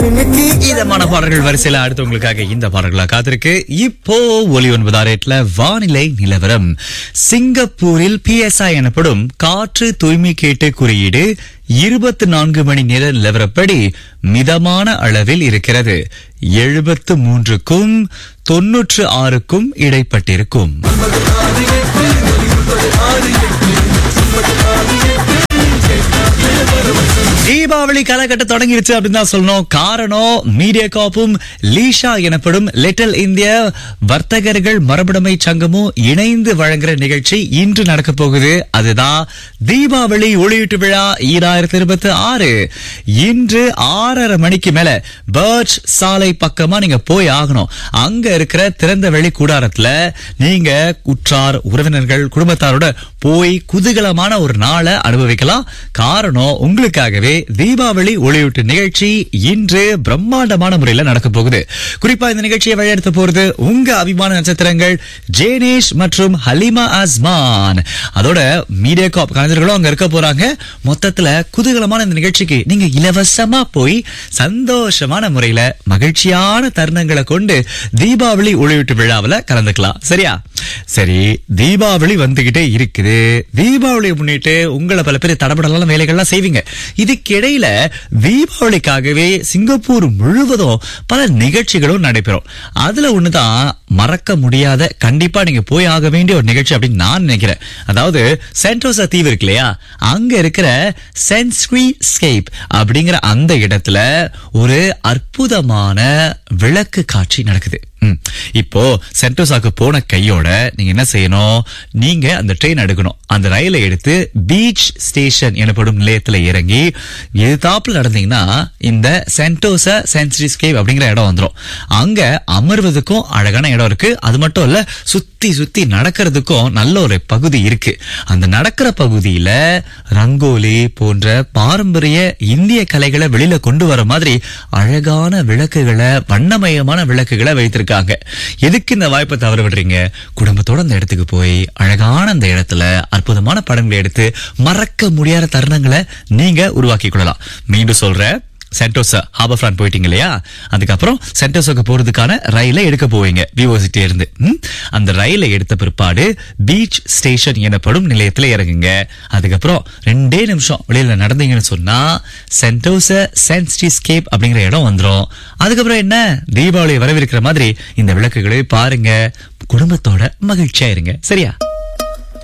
இதமான பாடல்கள் வரிசையில அடுத்து உங்களுக்காக இந்த பாடல்களா காத்திருக்கு இப்போ ஒலி ஒன்பதாம் ரேட்ல வானிலை நிலவரம் சிங்கப்பூரில் பிஎஸ்ஐ எனப்படும் காற்று தூய்மை கேட்டு குறியீடு இருபத்தி நான்கு மணி நேர நிலவரப்படி மிதமான அளவில் இருக்கிறது எழுபத்து மூன்றுக்கும் தொன்னூற்று ஆறுக்கும் இடைப்பட்டிருக்கும் தீபாவளி காலகட்டம் தொடங்கிருச்சு அப்படின்னு தான் சொல்லணும் காரணம் மீடியா காப்பும் லீஷா எனப்படும் லிட்டில் இந்திய வர்த்தகர்கள் மரபுடைமை சங்கமும் இணைந்து வழங்குற நிகழ்ச்சி இன்று நடக்க போகுது அதுதான் தீபாவளி ஒளியீட்டு விழா ஈராயிரத்தி இருபத்தி ஆறு இன்று ஆறரை மணிக்கு மேல பர்ச் சாலை பக்கமா நீங்க போய் ஆகணும் அங்க இருக்கிற திறந்த வெளி கூடாரத்துல நீங்க உற்றார் உறவினர்கள் குடும்பத்தாரோட போய் குதூகலமான ஒரு நாளை அனுபவிக்கலாம் காரணம் உங்களுக்காகவே தீபாவளி ஒளியூட்டு நிகழ்ச்சி இன்று பிரம்மாண்டமான முறையில் நடக்க போகுது குறிப்பா இந்த நிகழ்ச்சியை வழிநடத்த போறது உங்க அபிமான நட்சத்திரங்கள் ஜேனேஷ் மற்றும் ஹலிமா அஸ்மான் அதோட மீடியா காப் கலைஞர்களும் அங்க இருக்க போறாங்க மொத்தத்துல குதூகலமான இந்த நிகழ்ச்சிக்கு நீங்க இலவசமா போய் சந்தோஷமான முறையில மகிழ்ச்சியான தருணங்களை கொண்டு தீபாவளி ஒளியூட்டு விழாவுல கலந்துக்கலாம் சரியா சரி தீபாவளி வந்துகிட்டே இருக்குது தீபாவளியை முன்னிட்டு உங்களை பல பேர் தடபடலாம் வேலைகள்லாம் செய்வீங்க இதுக்கிடையில தீபாவளிக்காகவே சிங்கப்பூர் முழுவதும் பல நிகழ்ச்சிகளும் நடைபெறும் அதுல ஒண்ணுதான் மறக்க முடியாத கண்டிப்பா நீங்க போய் ஆக வேண்டிய ஒரு நிகழ்ச்சி அப்படின்னு நான் நினைக்கிறேன் அதாவது சென்டோசா தீவு இருக்கு இல்லையா அங்க இருக்கிற சென்ஸ்குவி ஸ்கேப் அப்படிங்கிற அந்த இடத்துல ஒரு அற்புதமான விளக்கு காட்சி நடக்குது ம். இப்போ சென்டோசாக்கு போன கையோட நீங்க என்ன செய்யணும் நீங்க அந்த ட்ரெயின் எடுக்கணும் அந்த ரயிலை எடுத்து பீச் ஸ்டேஷன் எனப்படும் நிலையத்துல இறங்கி எதிர்த்தாப்புல நடந்தீங்கன்னா இந்த சென்டோசா சென்சுரி ஸ்கேப் அப்படிங்கிற இடம் வந்துரும் அங்க அமர்வதுக்கும் அழகான இடம் இருக்கு அது மட்டும் இல்ல சுத்தி சுத்தி நடக்கிறதுக்கும் நல்ல ஒரு பகுதி இருக்கு அந்த நடக்கிற பகுதியில ரங்கோலி போன்ற பாரம்பரிய இந்திய கலைகளை வெளியில கொண்டு வர மாதிரி அழகான விளக்குகளை வண்ணமயமான விளக்குகளை வைத்திருக்காங்க எதுக்கு இந்த வாய்ப்பை தவற விடுறீங்க குடும்பத்தோட அந்த இடத்துக்கு போய் அழகான அந்த இடத்துல அற்புதமான படங்களை எடுத்து மறக்க முடியாத தருணங்களை நீங்க உருவாக்கி கொள்ளலாம் மீண்டும் சொல்றேன் சென்டோசா ஹாபர் ஃபிரான் போயிட்டீங்க இல்லையா அதுக்கப்புறம் சென்டோசாக்கு போறதுக்கான ரயிலை எடுக்க போவீங்க விவோசிட்டி இருந்து ம்? அந்த ரயிலை எடுத்த பிற்பாடு பீச் ஸ்டேஷன் எனப்படும் நிலையத்துல இறங்குங்க அதுக்கப்புறம் ரெண்டே நிமிஷம் வெளியில நடந்தீங்கன்னு சொன்னா சென்டோசா சென்ஸ்டிஸ்கேப் அப்படிங்கிற இடம் வந்துரும் அதுக்கப்புறம் என்ன தீபாவளி வரவிருக்கிற மாதிரி இந்த விளக்குகளை பாருங்க குடும்பத்தோட மகிழ்ச்சியா இருங்க சரியா